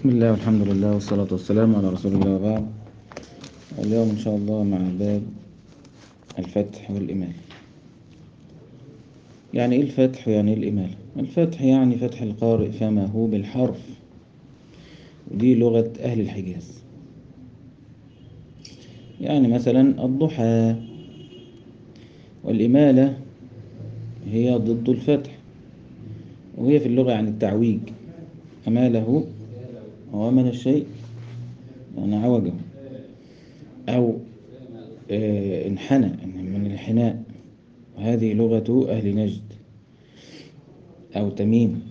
بسم الله والحمد لله والصلاة والسلام على رسول الله وبعد اليوم إن شاء الله مع باب الفتح والإمالة يعني إيه الفتح ويعني إيه الإمالة الفتح يعني فتح القارئ فمه بالحرف ودي لغة أهل الحجاز يعني مثلا الضحى والإمالة هي ضد الفتح وهي في اللغة يعني التعويج أماله أو أمل الشيء يعني عوجه أو آه انحنى من الانحناء وهذه لغة أهل نجد أو تميم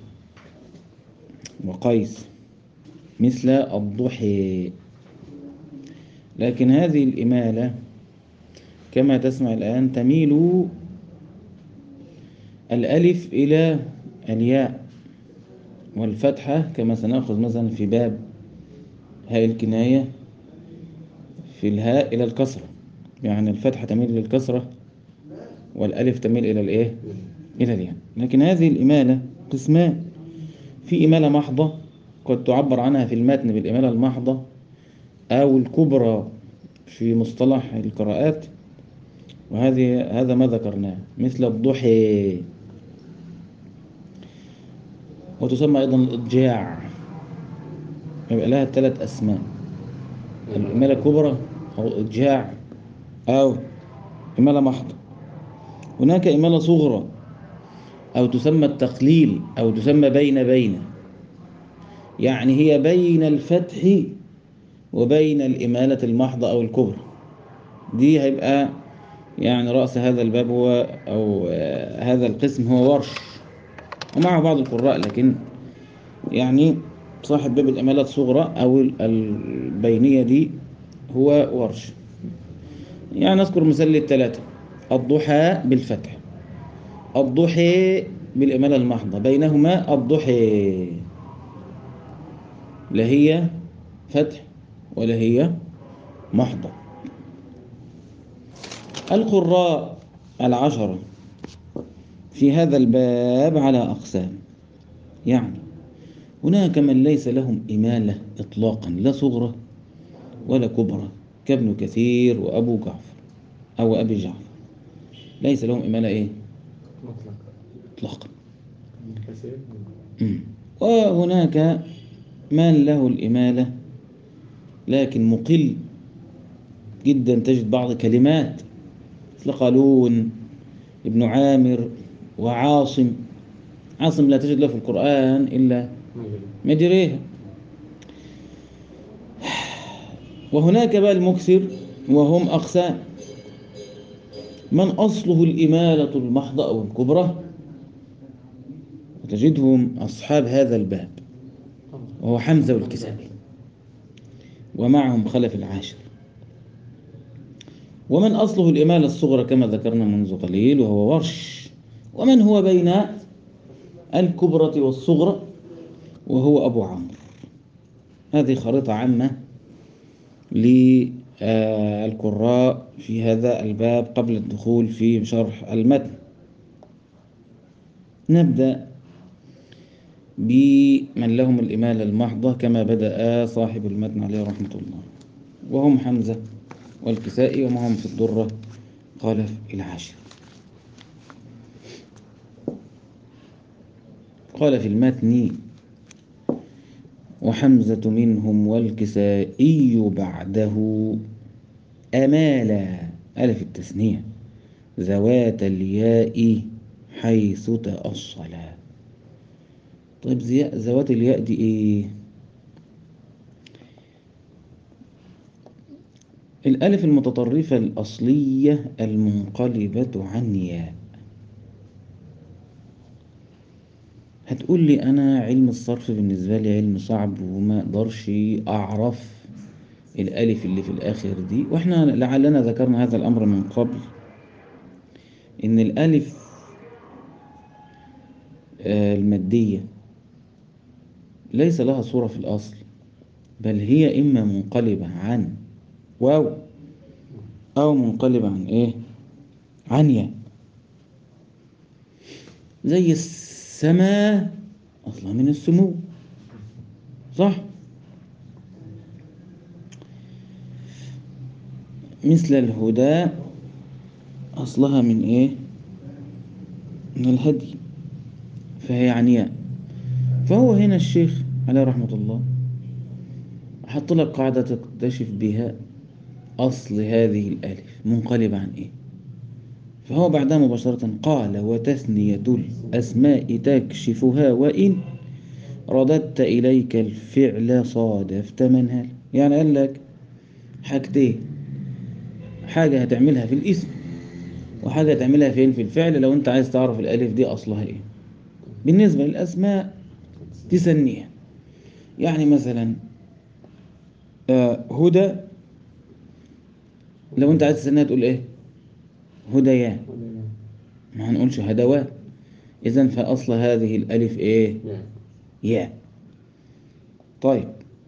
وقيس مثل الضحي لكن هذه الإمالة كما تسمع الآن تميل الألف إلى الياء والفتحة كما سنأخذ مثلا في باب هاء الكناية في الهاء إلى الكسرة يعني الفتحة تميل للكسرة والألف تميل إلى الإيه؟ إلى الياء لكن هذه الإمالة قسمان في إمالة محضة قد تعبر عنها في المتن بالإمالة المحضة أو الكبرى في مصطلح القراءات وهذه هذا ما ذكرناه مثل الضحي وتسمى أيضا الإضجاع يبقى لها ثلاث أسماء الإمالة الكبرى أو الإضجاع أو إمالة محضة هناك إمالة صغرى أو تسمى التقليل أو تسمى بين بين يعني هي بين الفتح وبين الإمالة المحضة أو الكبرى دي هيبقى يعني رأس هذا الباب هو أو هذا القسم هو ورش ومعه بعض القراء لكن يعني صاحب باب الإمالات الصغرى أو البينية دي هو ورش يعني نذكر مثال للثلاثة الضحى بالفتح الضحى بالإمالة المحضة بينهما الضحى لا هي فتح ولا هي محضة القراء العشرة في هذا الباب على أقسام يعني هناك من ليس لهم إمالة إطلاقا لا صغرى ولا كبرى كابن كثير وأبو جعفر أو أبي جعفر ليس لهم إمالة إيه إطلاقا وهناك من له الإمالة لكن مقل جدا تجد بعض كلمات مثل قالون ابن عامر وعاصم عاصم لا تجد له في القرآن إلا مجريها وهناك بقى المكسر وهم أقسام من أصله الإمالة المحضة أو الكبرى وتجدهم أصحاب هذا الباب وهو حمزة والكسائي ومعهم خلف العاشر ومن أصله الإمالة الصغرى كما ذكرنا منذ قليل وهو ورش ومن هو بين الكبرى والصغرى وهو أبو عمرو هذه خريطة عامة للقراء في هذا الباب قبل الدخول في شرح المتن نبدأ بمن لهم الإمالة المحضة كما بدأ صاحب المتن عليه رحمة الله وهم حمزة والكسائي ومعهم في الدرة خلف العاشر قال في المتن وحمزة منهم والكسائي بعده أمالا ألف التثنية ذوات الياء حيث تأصلا طيب ذوات الياء دي ايه الألف المتطرفة الأصلية المنقلبة عن ياء هتقول لي أنا علم الصرف بالنسبة لي علم صعب وما أقدرش أعرف الألف اللي في الآخر دي وإحنا لعلنا ذكرنا هذا الأمر من قبل إن الألف المادية ليس لها صورة في الأصل بل هي إما منقلبة عن واو أو منقلبة عن إيه عن ياء زي السماء أصلا من السمو صح مثل الهدى أصلها من إيه من الهدي فهي عنياء فهو هنا الشيخ عليه رحمة الله حط لك قاعدة تكتشف بها أصل هذه الألف منقلب عن إيه فهو بعدها مباشرة قال وتثنية الأسماء تكشفها وإن رددت إليك الفعل صادفت منهل يعني قال لك حاجتين حاجة هتعملها في الاسم وحاجة هتعملها فين في الفعل لو انت عايز تعرف الألف دي أصلها ايه بالنسبة للأسماء تسنيها يعني مثلا آه، هدى لو انت عايز تسنيها تقول ايه هديان ما هنقولش هدوات إذا فأصل هذه الألف إيه؟ نعم ياء طيب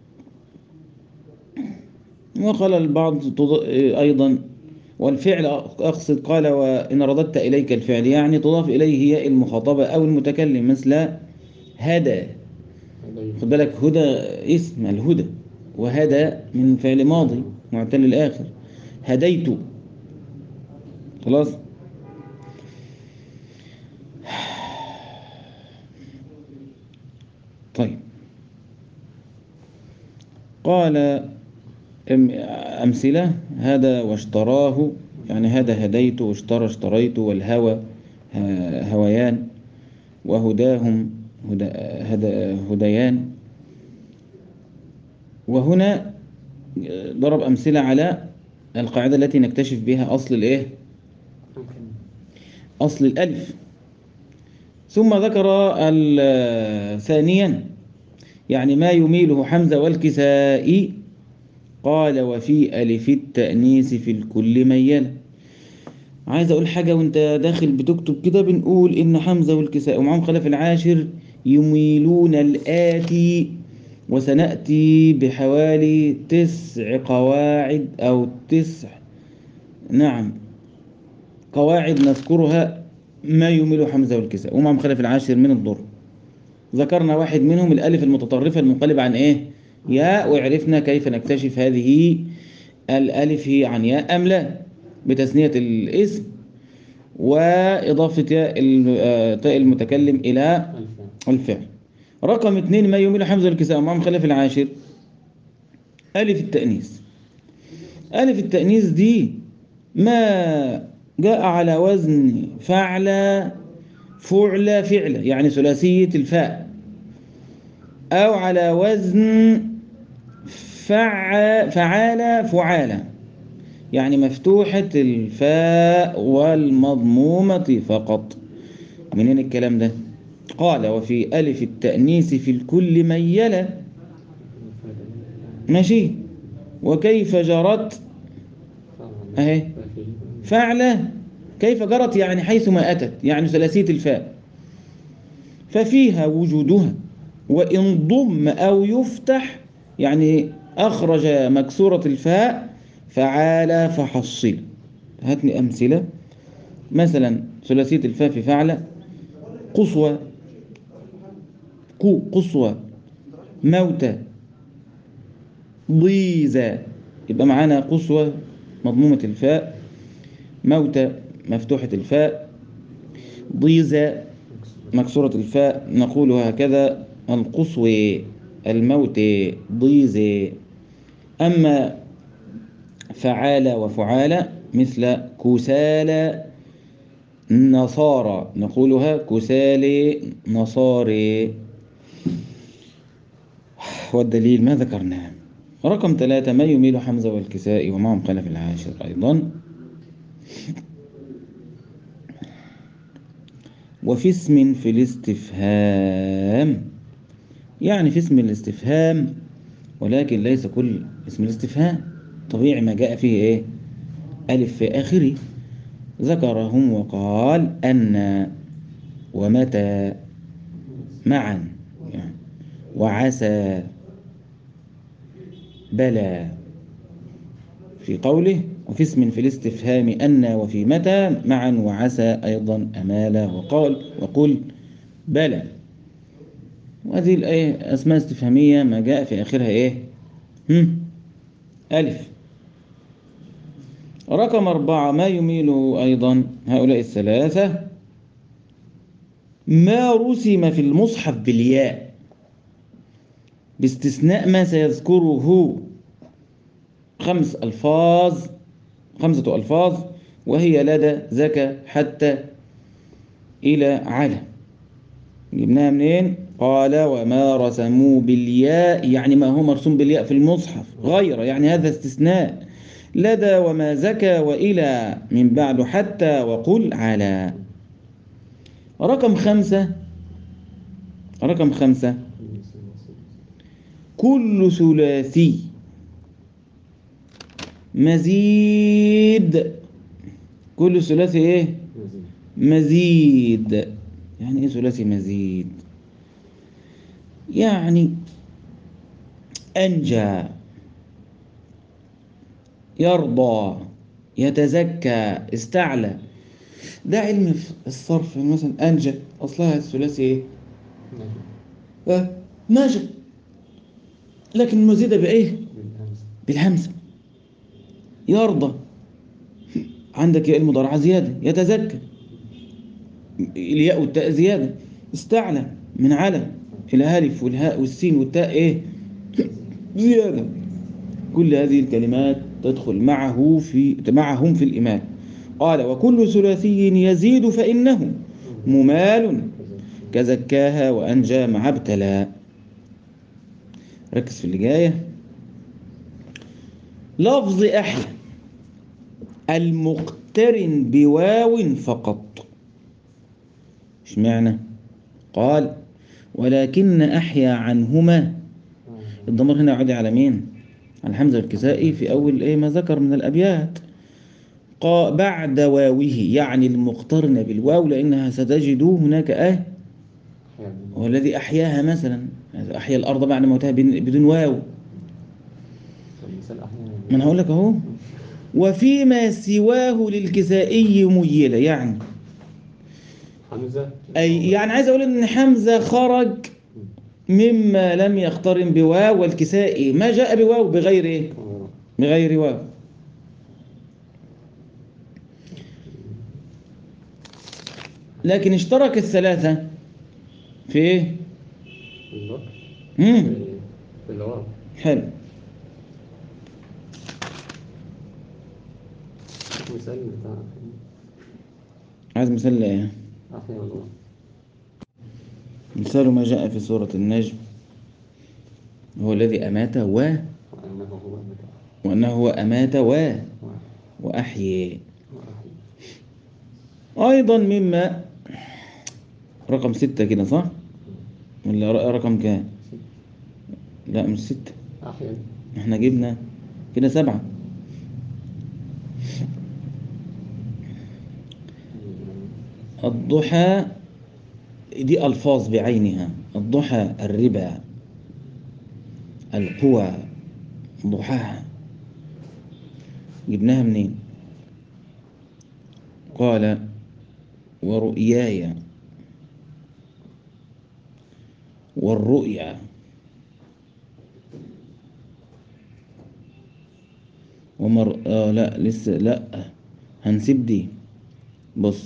وقال البعض تض- أيضا والفعل أقصد قال وإن رددت إليك الفعل يعني تضاف إليه ياء المخاطبة أو المتكلم مثل هدى خد بالك هدى اسم الهدى وهدى من فعل ماضي معتل الآخر هديت خلاص طيب قال أم- أمثلة هذا واشتراه يعني هذا هديت واشترى اشتريت والهوى ه- هويان وهداهم هدى هدى هديان وهنا ضرب أمثلة على القاعدة التي نكتشف بها أصل الإيه؟ أصل الألف ثم ذكر ال- ثانيا يعني ما يميله حمزة والكساء قال وفي ألف التأنيث في الكل ميلة عايز أقول حاجة وأنت داخل بتكتب كده بنقول إن حمزة والكساء ومعهم خلف العاشر يميلون الآتي وسنأتي بحوالي تسع قواعد أو تسع نعم قواعد نذكرها ما يميل حمزة والكساء ومعهم خلف العاشر من الضر ذكرنا واحد منهم الألف المتطرفة المنقلبة عن إيه؟ ياء وعرفنا كيف نكتشف هذه الألف هي عن ياء أم لا بتثنية الاسم وإضافة ياء ال- آه، تاء المتكلم إلى الفعل رقم اثنين ما يميل حمزة والكساء معهم خلف العاشر ألف التأنيث ألف التأنيث دي ما جاء على وزن فعل فعل فعل يعني ثلاثية الفاء أو على وزن فع فعال فعالة يعني مفتوحة الفاء والمضمومة فقط منين الكلام ده قال وفي ألف التأنيث في الكل ميلة ماشي وكيف جرت أهي فعلة كيف جرت يعني حيث ما أتت يعني ثلاثية الفاء ففيها وجودها وإن ضم أو يفتح يعني أخرج مكسورة الفاء فعال فحصل هاتني أمثلة مثلا ثلاثية الفاء في فعل قصوى قو قصوى موتى ضيزة يبقى معانا قصوى مضمومة الفاء موتى مفتوحة الفاء ضيزة مكسورة الفاء نقول هكذا القصوى الموت ضيزة أما فعال وفعال مثل كسالى نصارى نقولها كسالى نصاري والدليل ما ذكرناه رقم ثلاثة ما يميل حمزة والكساء ومعهم خلف العاشر أيضا وفي اسم في الاستفهام يعني في اسم الاستفهام ولكن ليس كل اسم الاستفهام طبيعي ما جاء فيه ايه ألف في آخره ذكرهم وقال أن ومتى معا يعني وعسى بلى في قوله وفي اسم في الاستفهام أن وفي متى معا وعسى أيضا أمال وقال وقل بلى وهذه الآية أسماء استفهامية ما جاء في آخرها إيه هم؟ ألف رقم أربعة ما يميل أيضا هؤلاء الثلاثة ما رسم في المصحف بالياء باستثناء ما سيذكره خمس ألفاظ خمسة ألفاظ وهي لدى زكى حتى إلى على جبناها منين؟ قال وما رسموا بالياء يعني ما هو مرسوم بالياء في المصحف غير يعني هذا استثناء لدى وما زكى وإلى من بعد حتى وقل على رقم خمسة رقم خمسة كل ثلاثي مزيد كل ثلاثي ايه مزيد يعني ايه ثلاثي مزيد يعني انجى يرضى يتزكى استعلى ده علم الصرف يعني مثلا انجى اصلها الثلاثي ايه آه، نجا لكن المزيدة بايه بالهمزة يرضى عندك ياء المضارعة زيادة يتزكى الياء والتاء زيادة استعلى من على الالف والهاء والسين والتاء ايه زيادة كل هذه الكلمات تدخل معه في معهم في الإمام قال وكل ثلاثي يزيد فإنه ممال كزكاها وأنجى مع ابتلى ركز في اللي جايه لفظ أحيا المقترن بواو فقط اشمعنى قال ولكن أحيا عنهما الضمير هنا يعود على مين على حمزة الكسائي في أول إيه ما ذكر من الأبيات قا بعد واوه يعني المقترنة بالواو لأنها ستجد هناك آه هو الذي أحياها مثلا أحيا الأرض بعد موتها بدون واو ما أنا هقول لك أهو وفيما سواه للكسائي ميلة يعني حمزة أي يعني عايز أقول إن حمزة خرج مما لم يقترن بواو والكسائي ما جاء بواو بغير إيه؟ آه. بغير واو لكن اشترك الثلاثة في إيه؟ الله مم. في الواو حلو مثال بتاع عايز مثال إيه؟ أحيا الواو مثال ما جاء في سورة النجم هو الذي أمات و وأنه هو بتاع وأنه هو أمات و واحد وأحيي واحد أيضا مما رقم ستة كده صح؟ ولا ر- رقم كام؟ لا مش ستة أحيا احنا جبنا كده سبعة الضحى دي ألفاظ بعينها الضحى الربا القوى ضحاها جبناها منين قال ورؤياي والرؤيا ومر آه لا لسه لا هنسيب دي بص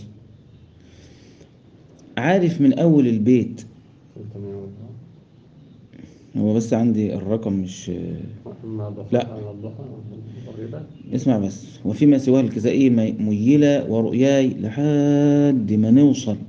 عارف من أول البيت 304 هو بس عندي الرقم مش وأما ضحى لا. على الضحى والربا اسمع بس وفيما سواه الكسائي مي- ميلة ورؤياي لحد ما نوصل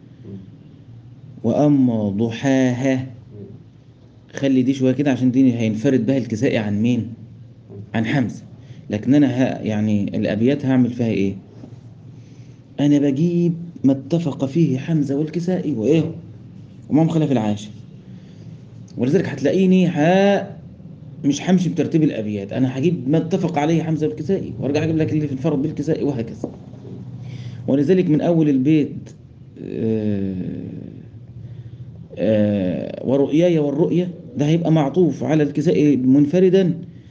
وأما ضحاها خلي دي شوية كده عشان دي هينفرد بها الكسائي عن مين عن حمزة لكن أنا ها يعني الأبيات هعمل فيها إيه أنا بجيب ما اتفق فيه حمزة والكسائي وإيه ومام خلف العاشر ولذلك هتلاقيني ها مش همشي بترتيب الابيات انا هجيب ما اتفق عليه حمزه والكسائي وارجع اجيب لك اللي في انفرد بالكسائي وهكذا ولذلك من اول البيت آه، آه، ورؤياي والرؤية ده هيبقى معطوف على الكسائي منفردا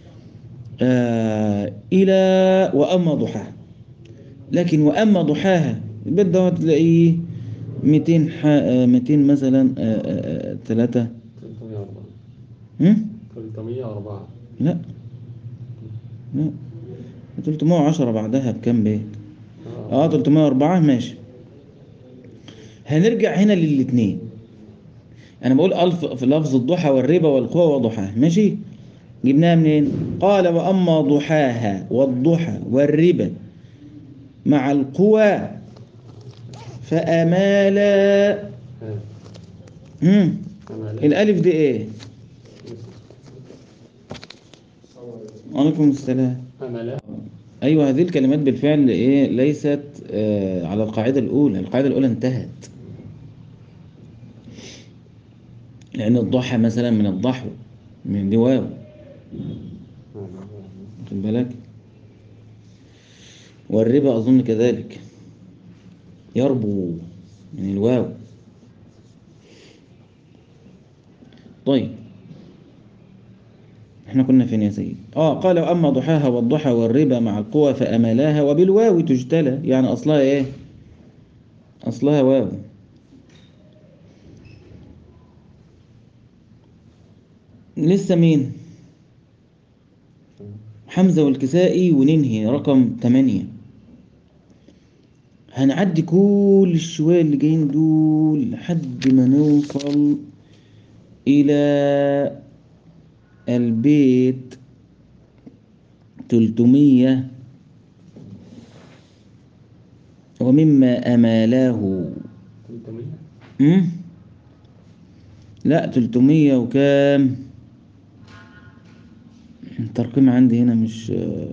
آه، إلى وأما ضحاها لكن وأما ضحاها البيت ده تلاقيه 200 ح... آه، 200 مثلا 3 304 هم؟ 304 لا لا 310 بعدها بكام بيت اه 304 ماشي هنرجع هنا للاثنين انا بقول الف في لفظ الضحى والربا والقوى وضحاها ماشي جبناها منين قال واما ضحاها والضحى والربا مع القوى فامالا آه. مم. أنا لا. الالف دي ايه وعليكم السلام أنا لا ايوه هذه الكلمات بالفعل ايه ليست آه على القاعده الاولى القاعده الاولى انتهت لان الضحى مثلا من الضحو من دي واو واخد بالك والربا اظن كذلك يربو من الواو طيب احنا كنا فين يا سيد اه قال واما ضحاها والضحى والربا مع القوى فاملاها وبالواو تجتلى يعني اصلها ايه اصلها واو لسه مين حمزة والكسائي وننهي رقم 8 هنعدي كل الشوية اللي جايين دول لحد ما نوصل إلى البيت تلتمية ومما أمالاه تلتمية مم؟ لا تلتمية وكام الترقيم عندي هنا مش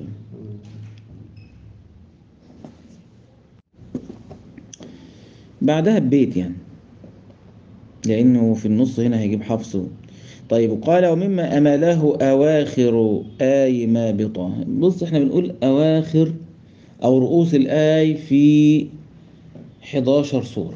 بعدها ببيت يعني لأنه في النص هنا هيجيب حفصه طيب وقال ومما أماله أواخر آي ما بطه بص احنا بنقول أواخر أو رؤوس الآي في 11 سورة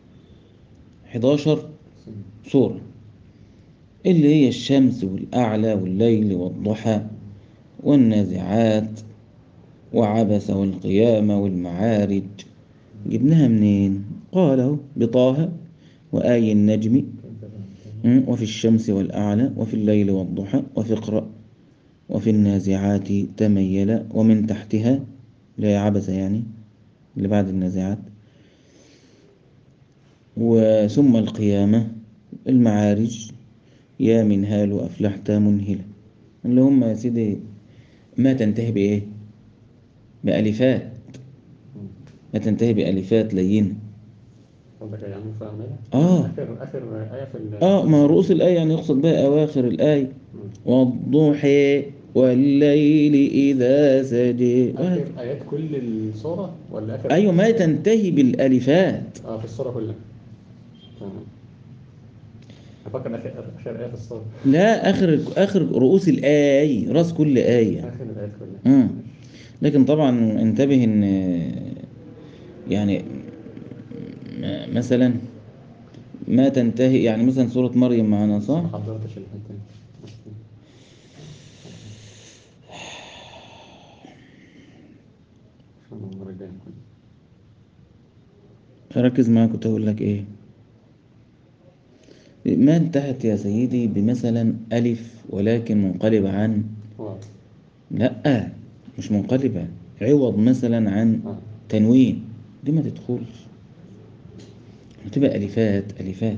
11 سورة اللي هي الشمس والأعلى والليل والضحى والنازعات وعبس والقيامة والمعارج جبناها منين قال أهو بطه وآي النجم مم، وفي الشمس والأعلى وفي الليل والضحى وفي اقرأ وفي النازعات تميل ومن تحتها اللي هي عبس يعني اللي بعد النازعات وثم القيامة المعارج يا منهال أفلحت منهلة اللي هم يا سيدي ما تنتهي بإيه بألفات ما تنتهي بألفات لينة قصدك يعني فاهمها؟ آه. آخر آخر آية في ال آه ما رؤوس الآية يعني يقصد بها أواخر الآية مم. والضحى والليل إذا سجى آخر آيات كل السورة ولا آخر أيوة ما تنتهي بالألفات اه في السورة كلها تمام أفكر آخر آخر آية في السورة لا آخر آخر رؤوس الآية رأس كل آية آخر الآيات كلها مم. لكن طبعا انتبه ان يعني م- مثلا ما تنتهي يعني مثلا سورة مريم معانا صح؟ ما حضرتش الحتة دي. عشان المرة الجاية كله. ركز معايا كنت أقول لك إيه ما انتهت يا سيدي بمثلا ألف ولكن منقلبة عن واو. لأ مش منقلبة عوض مثلا عن آه. تنوين دي ما تدخلش هتبقى ألفات ألفات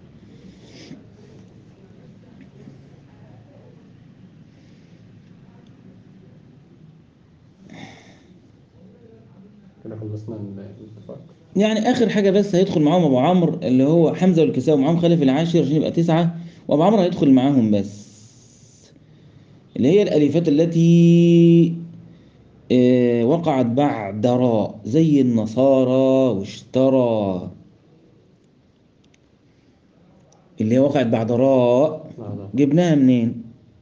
كده خلصنا الاتفاق يعني آخر حاجة بس هيدخل معاهم أبو عمرو اللي هو حمزة والكساء ومعاهم خالف العاشر عشان يبقى تسعة وأبو عمرو هيدخل معاهم بس اللي هي الألفات التي آه، وقعت بعد راء زي النصارى واشترى اللي هي وقعت بعد راء بعد جبناها منين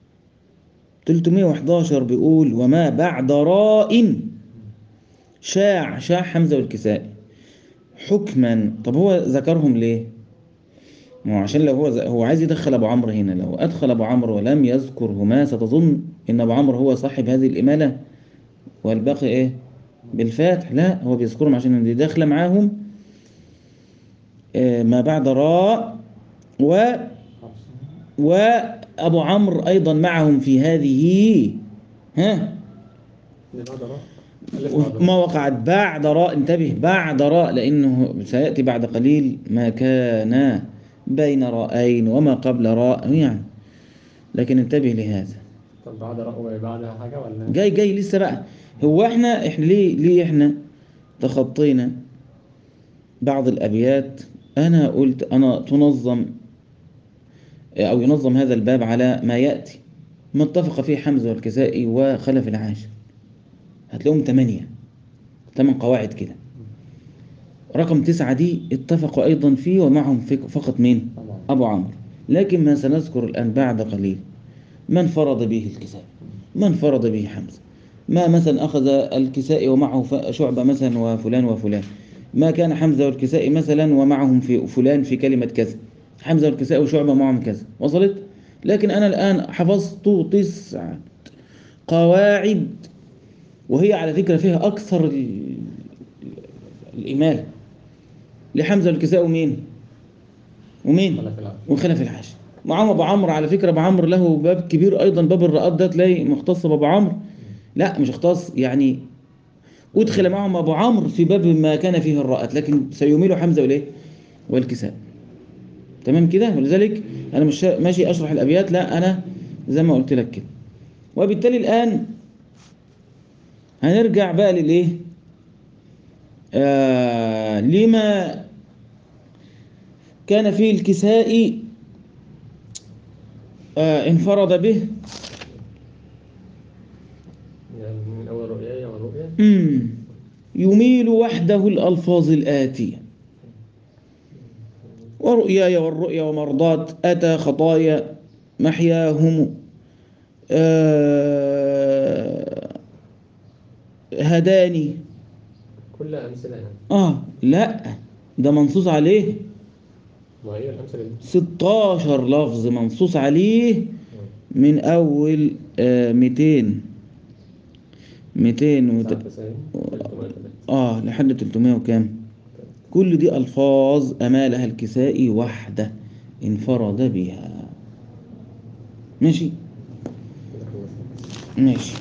311 بيقول وما بعد راء شاع شاع حمزة والكسائي حكما طب هو ذكرهم ليه ما هو عشان لو هو ز- هو عايز يدخل ابو عمرو هنا لو ادخل ابو عمرو ولم يذكرهما ستظن ان ابو عمرو هو صاحب هذه الاماله والباقي ايه بالفاتح لا هو بيذكرهم عشان دي داخله معاهم آه، ما بعد راء و وابو عمرو ايضا معهم في هذه ها اللي بعد راء ألف بعد ما وقعت بعد راء انتبه بعد راء لأنه سيأتي بعد قليل ما كان بين راءين وما قبل راء يعني لكن انتبه لهذا طب بعد رأوا بعدها حاجة ولا جاي جاي لسه بقى هو احنا احنا ليه ليه احنا تخطينا بعض الابيات انا قلت انا تنظم او ينظم هذا الباب على ما ياتي ما اتفق فيه حمزه والكسائي وخلف العاشر هتلاقيهم ثمانية ثمان قواعد كده رقم تسعة دي اتفقوا أيضا فيه ومعهم فك- فقط مين؟ طبعا أبو عمرو لكن ما سنذكر الآن بعد قليل من فرض به الكسائي من فرض به حمزة ما مثلا أخذ الكسائي ومعه ف- شعبة مثلا وفلان وفلان ما كان حمزة والكسائي مثلا ومعهم في فلان في كلمة كذا حمزة والكسائي وشعبة معهم كذا وصلت لكن أنا الآن حفظت تسعة قواعد وهي على فكرة فيها أكثر ال- الإمالة لحمزة والكسائي ومين ومين خلف العاشر وخلف العاشر معاهم ابو عمرو على فكره ابو عمرو له باب كبير ايضا باب الرقات ده تلاقي مختص بابو عمرو لا مش اختص يعني ادخل معهم ابو عمرو في باب ما كان فيه الرقات لكن سيميل حمزه والايه والكساء تمام كده ولذلك انا مش ماشي اشرح الابيات لا انا زي ما قلت لك كده وبالتالي الان هنرجع بقى للايه آه لما كان فيه الكسائي آه انفرد به يعني من أول رؤيا ورؤيا مم. يميل وحده الألفاظ الآتية ورؤياي والرؤيا ومرضات أتى خطايا محياهم آه هداني كل أمثلة يعني آه لا ده منصوص عليه ما هي الأمثلة دي 16 لفظ منصوص عليه من أول آه 200 200 وت... 99 303 آه لحد 300 وكام كل دي ألفاظ أمالها الكسائي وحده انفرد بها ماشي كده خلصنا. ماشي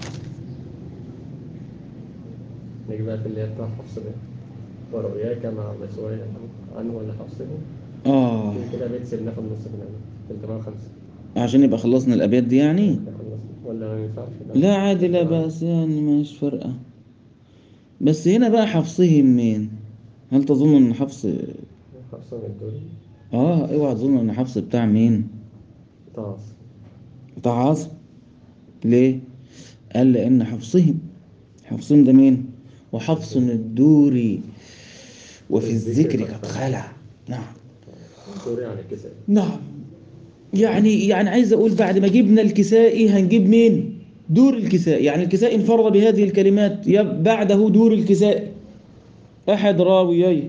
نيجي بقى في اللي هي بتاع حفص ده ورؤياك مع مسواي عنه ولا حفصه آه في كده بيت سيبناه في النص كده 305 عشان يبقى خلصنا الأبيات دي يعني كده خلصنا ولا ما ينفعش لا عادي لا بأس يعني مش فارقة بس هنا بقى حفصهم مين هل تظن ان حفص حفصه من الدوري اه اوعى تظن ان حفص بتاع مين طاس بتاع عاصم ليه قال لان حفصهم حفصهم ده مين وحفص الدوري وفي الذكر قد خلع نعم الدوري عن الكسائي نعم يعني يعني عايز اقول بعد ما جبنا الكسائي هنجيب مين دور الكسائي يعني الكسائي انفرد بهذه الكلمات يب بعده دور الكسائي احد راويي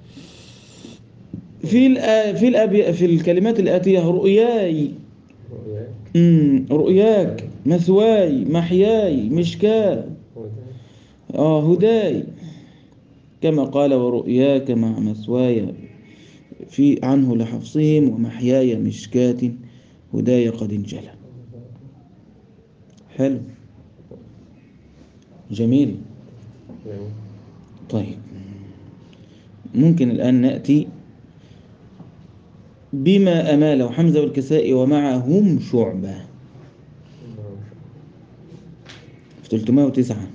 في الآ في الأبي في الكلمات الآتية رؤياي رؤياك أمم، رؤياك مثواي محياي مشكاة وده آه هداي كما قال ورؤياك مع مثواي في عنه لحفصهم ومحياي مشكاة هداي قد انجلى حلو جميل يعني طيب ممكن الآن نأتي بما أماله حمزة والكسائي ومعهم شعبة في 309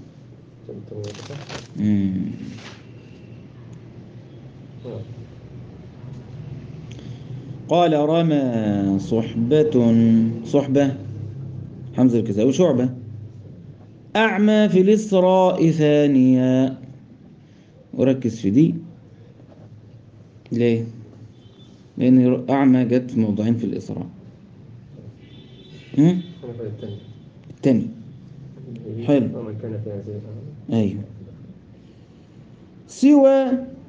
مم. قال رمى صحبة صحبة حمزة الكسائي وشعبة أعمى في الإسراء ثانية وركز في دي ليه؟ لأن أعمى جت في موضعين في الإسراء هم؟ أنا في التاني التاني حلو. ومن كان في هذه الأمر أيوه سوى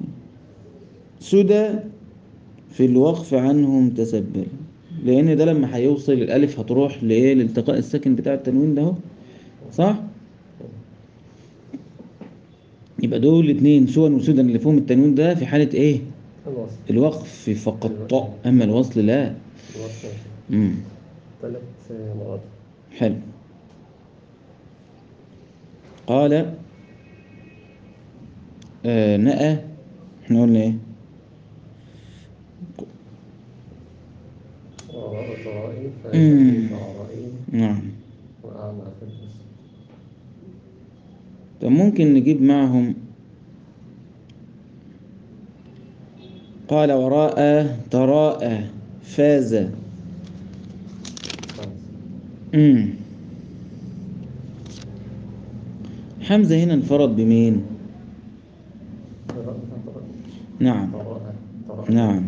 سدى في الوقف عنهم تسبل لأن ده لما هيوصل الألف هتروح لإيه لالتقاء الساكن بتاع التنوين ده اهو صح؟ يبقى دول اتنين سوى وسدى اللي فيهم التنوين ده في حالة إيه؟ الوصل الوقف فقط أما الوصل لا الوصل مم. ثلاث مرات حلو قال آه نأى احنا قلنا ايه وراء طرائي مم. فإذا طرائي نعم وأعمى في الجسم طب ممكن نجيب معهم قال وراء تراءى فاز خمسة مم. حمزة هنا انفرد بمين وراء طرائي نعم وراء طرائي نعم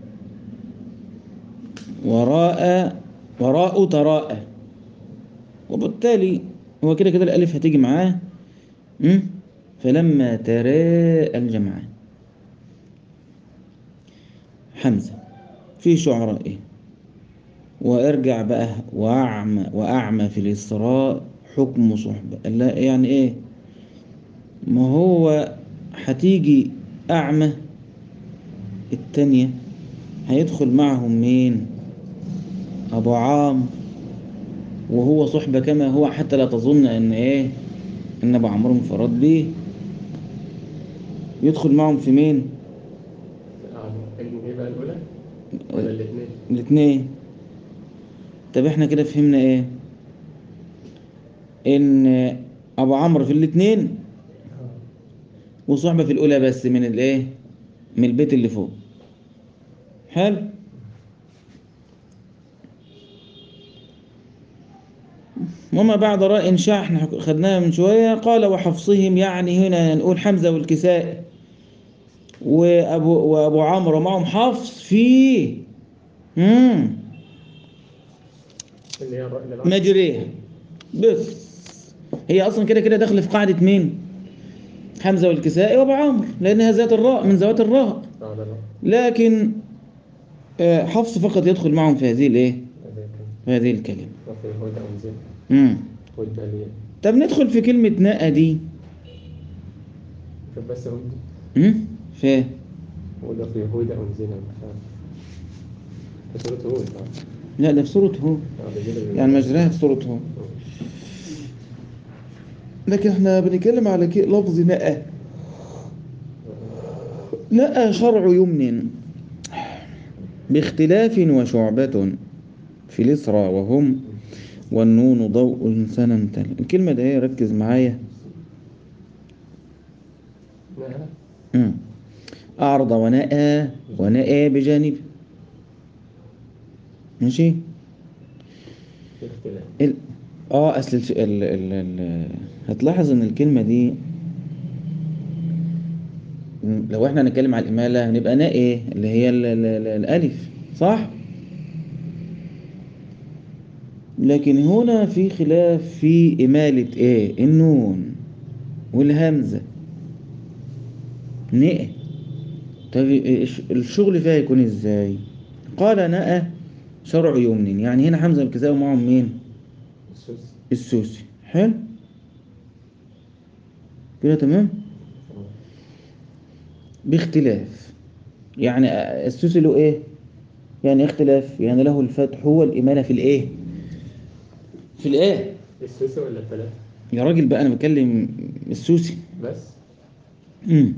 وراء وراء تراء وبالتالي هو كده كده الألف هتيجي معاه مم؟ فلما تراءى الجمعان حمزة في شعراء إيه وارجع بقى وأعمى وأعمى في الإسراء حكم صحبة لا يعني إيه ما هو هتيجي أعمى التانية هيدخل معهم مين أبو عام وهو صحبة كما هو حتى لا تظن أن إيه أن أبو عمرو انفرد به يدخل معهم في مين أعمى إيه بقى الأولى ولا الاثنين الاثنين طب احنا كده فهمنا ايه ان ابو عمرو في الاثنين وصحبة في الاولى بس من الايه من البيت اللي فوق حلو وما بعد راء انشاء احنا خدناها من شوية قال وحفصهم يعني هنا نقول حمزة والكساء وابو وابو عمرو معهم حفص في مم. اللي هي الراء اللي بعد مجريها بس هي اصلا كده كده داخله في قاعده مين حمزه والكسائي وابو عمرو لانها ذات الراء من ذوات الراء بعد الراء لكن آه، حفص فقط يدخل معهم في هذه الايه هذا كان في هذه الكلمه وفي هدى أنزل امم والبالية طب ندخل في كلمه نأى دي شوف بس هدى امم في وده في هدى أنزل مش عارف في سورة هود آه. لا ده في سوره هو آه، بيجي لك- يعني مجراها في سوره هو لكن احنا بنتكلم على كي- لفظ نأى نأى شرع يمن باختلاف وشعبة في الإسرى وهم والنون ضوء سنمتل الكلمة ده هي ركز معايا نعم مم. أعرض ونأى ونأى بجانب ماشي في اختلاف ال... اه اصل الش... ال... ال... ال... هتلاحظ ان الكلمة دي م- لو احنا هنتكلم على الإمالة هنبقى ناء ايه اللي هي ال... ال... ال... الألف صح لكن هنا في خلاف في إمالة ايه النون والهمزة ناء طب إيش- الشغل فيها يكون ازاي قال نأى شرع يمن يعني هنا حمزة الكسائي ومعهم مين السوس السوسي حلو كده تمام باختلاف يعني السوسي له ايه يعني اختلاف يعني له الفتح والإمالة في الايه في الايه السوسي ولا الثلاثة يا راجل بقى انا بكلم السوسي بس امم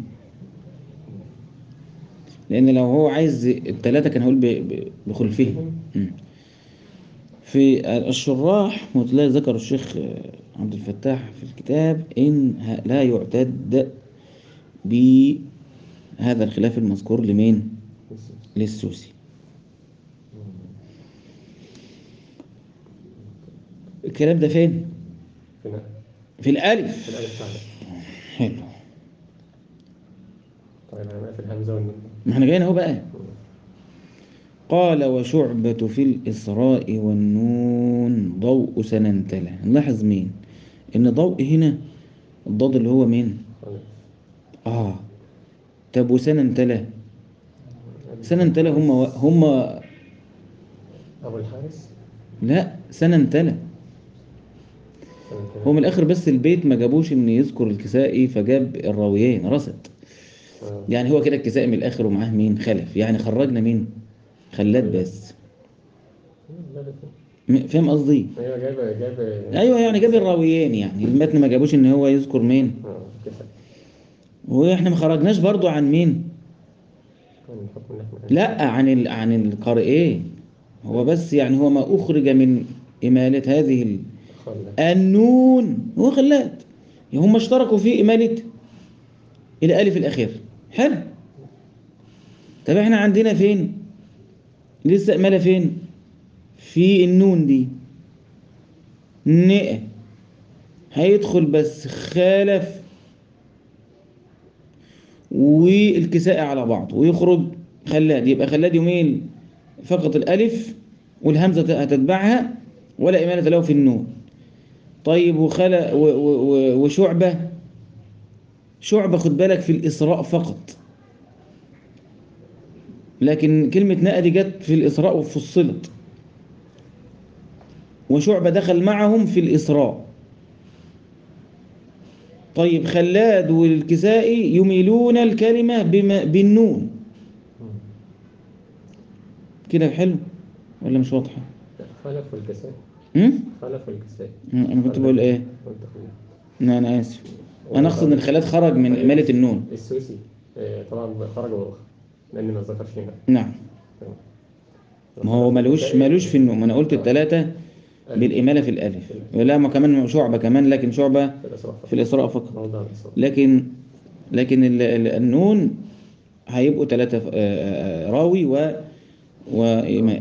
لان لو هو عايز الثلاثه كان هقول ب- ب- بخلفهم مم. في الشراح وتلاقي ذكر الشيخ عبد الفتاح في الكتاب ان ه- لا يعتد بهذا الخلاف المذكور لمين السوسي للسوسي الكلام ده فين في نعم في في الالف الألف فعلا حلو طيب أنا في الهمزة والنون ما احنا جايين اهو بقى قال وشعبة في الإسراء والنون ضوء سننتلة نلاحظ مين إن ضوء هنا الضاد اللي هو مين خلاص آه طب وسننتلة سننتلة هم هم أبو الحارس لا سننتلة سنة هو من الآخر بس البيت ما جابوش إن يذكر الكسائي فجاب الراويين رصد آه. يعني هو كده الكسائي من الآخر ومعاه مين خلف يعني خرجنا مين خلاد بس لا لا م- فاهم قصدي ايوه جايبه جايبه ايوه يعني جاب الراويين يعني المتن ما جابوش ان هو يذكر مين اه كده واحنا ما خرجناش برضو عن مين كان الحكم اللي احنا لا عن ال... عن القارئين هو بس يعني هو ما أخرج من إمالة هذه ال... خلى النون هو خلات هم اشتركوا في إمالة الألف الأخير حلو طب احنا عندنا فين لسه إمالة فين في النون دي نئ هيدخل بس خالف والكساء على بعض ويخرج خلاد يبقى خلاد يميل فقط الألف والهمزة هتتبعها ولا إمالة له في النون طيب وخلا و- و- و- وشعبة شعبة خد بالك في الإسراء فقط لكن كلمة نأى دي جت في الإسراء وفصلت وشعبة دخل معهم في الإسراء طيب خلاد والكسائي يميلون الكلمة بما بالنون كده حلو ولا مش واضحة؟ خلف والكساء هم؟ خلف والكساء أنا كنت بقول إيه؟ وانت خلف لا أنا آسف أنا أقصد إن الخلاد خرج من إمالة النون السوسي آه، طبعا خرج وأخر لأن ما ذكرش هنا نعم تمام. ما هو ملوش ملوش في النون ما أنا قلت التلاتة بالإمالة في الألف لا ما كمان شعبة كمان لكن شعبة في الإسراء في الإسراء فقط موضع الإسراء لكن لكن ال- ال- النون هيبقوا ثلاثة راوي و وإماء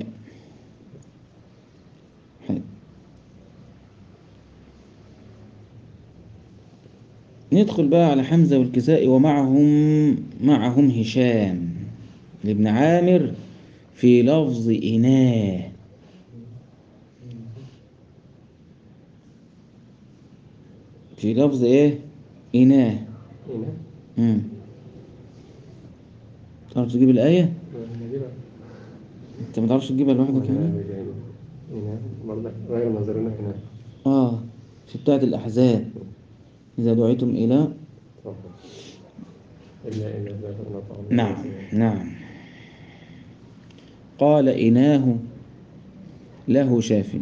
حلو. ندخل بقى على حمزة والكسائي ومعهم معهم هشام لابن عامر في لفظ إناه في لفظ إيه؟ إناه هنا مم. تعرف تجيب الآية؟ نجيبها أنت ما تعرفش تجيبها لوحدك يعني؟ هنا برضه غير ناظرين هنا آه في بتاعة الأحزاب إذا دعيتم إلى طبعا. إلا إلا إذا كنا طعام نعم نعم قال إناه له شاف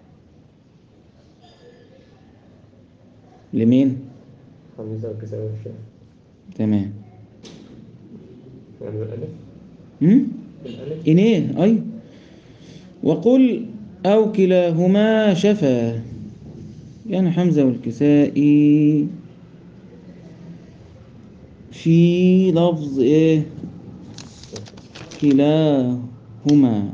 لمين؟ خميسة والكساء والشاف تمام يعني بالألف هم؟ بالألف إنيه أي وقل أو كلاهما شفا يعني حمزة والكسائي في لفظ إيه كلاهما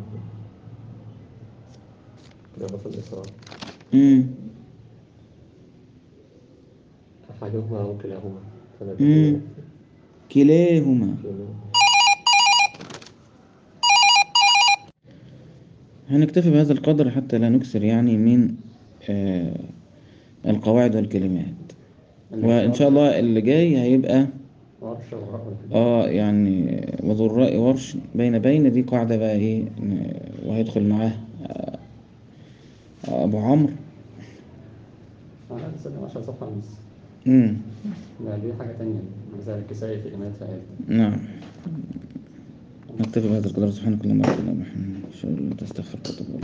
كده في الإسراء مم. أحدهما أو كلاهما فلا مم. كلاهما هنكتفي بهذا القدر حتى لا نكسر يعني من آه القواعد والكلمات وإن شاء الله اللي جاي هيبقى ورشة وراء اه يعني وذراء ورش بين بين دي قاعدة بقى ايه ن- وهيدخل معاه آه، أبو عمرو أنا لسه عشان صفحة ونص مم. لا دي حاجة تانية مثلا الكسائي في إيمان فعال نعم نكتفي بهذا القدر سبحانك اللهم وبحمدك نشهد أن لا إله إلا أنت نستغفرك ونتوب إليك